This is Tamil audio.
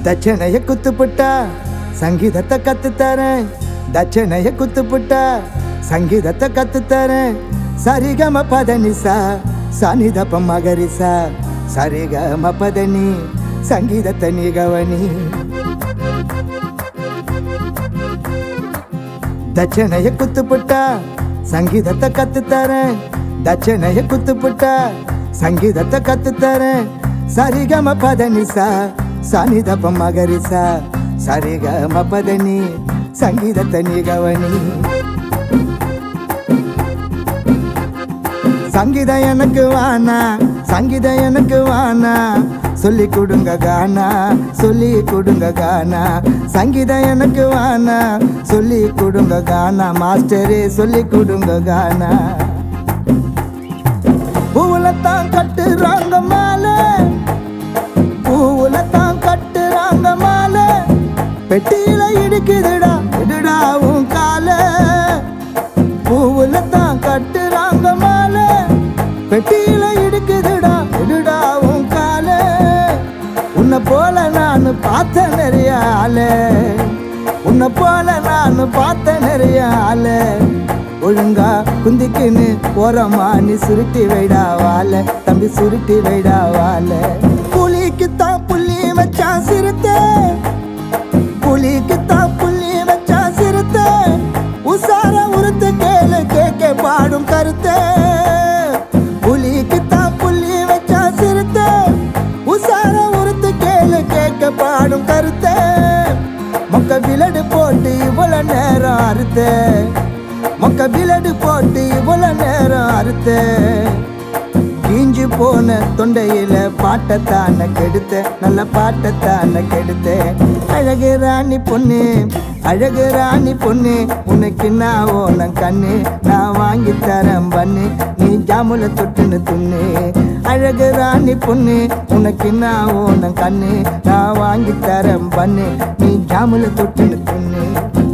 தட்சணைய குத்துப்புட்டா சங்கீதத்தை கத்துத்தரேன் தட்சணைய குத்துப்புட்டா சங்கீதத்தை கத்துத்தரேன் சரிகம பதனிசா சனிதப்ப மகரிசா சரிகம பதனி சங்கீதத்தை நீ கவனி தட்சணைய குத்துப்புட்டா சங்கீதத்தை கத்துத்தரேன் தட்சணைய குத்துப்புட்டா சங்கீதத்தை கத்துத்தரேன் சரிகம பதனிசா சனிதப்ப மகரிசா சரிகம பதனி சங்கீதத்தை நீ கவனி சங்கீதம் எனக்கு வானா சங்கீதம் எனக்கு வானா சொல்லி கொடுங்க கானா சொல்லி கொடுங்க கானா சங்கீதம் எனக்கு வானா சொல்லி கொடுங்க கானா மாஸ்டரே சொல்லி கொடுங்க கானா பூவுல தான் கட்டுறாங்க மாலை பூவுல தான் கட்டுறாங்க மாலை பெட்டியில இடிக்குதுடா இடுடா உன் காலை பூவுல தான் கட்டுறாங்க மாலை பெட்டியில இடுக்குதுடா இடுடா உன் காலை உன்னை போல நான் பார்த்த நிறைய ஆளு உன்னை போல நான் பார்த்த நிறைய ஆளு ஒழுங்கா குந்திக்குன்னு ஓரமா நீ சுருட்டி வைடா வாழ தம்பி சுருட்டி வைடா வாழ புலிக்கு தான் புள்ளி வச்சா சிறுத்தை புலிக்கு தான் புள்ளி வச்சா சிறுத்தை உசார உறுத்து கேளு கேட்க பாடும் கருத்து புலிக்கு தான் புள்ளி வச்சா சிறுத்தை உசார உறுத்து கேளு கேட்க பாடும் கருத்து மொக்க விலடு போட்டு இவ்வளவு நேரம் அறுத்து மொக்க விலடு போட்டு இவ்வளவு நேரம் அறுத்து கீஞ்சு போன தொண்டையில பாட்டத்தான கெடுத்த நல்ல பாட்டத்தான கெடுத்த அழகு ராணி பொண்ணு அழகு ராணி பொண்ணு உனக்கு நான் ஓனம் கண்ணு நான் வாங்கி தரேன் பண்ணு நீ ஜாமுல தொட்டுன்னு துண்ணு அழகு ராணி பொண்ணு உனக்கு நான் ஓனம் கண்ணு நான் வாங்கி தரேன் பண்ணு நீ ஜாமுல தொட்டுன்னு துண்ணு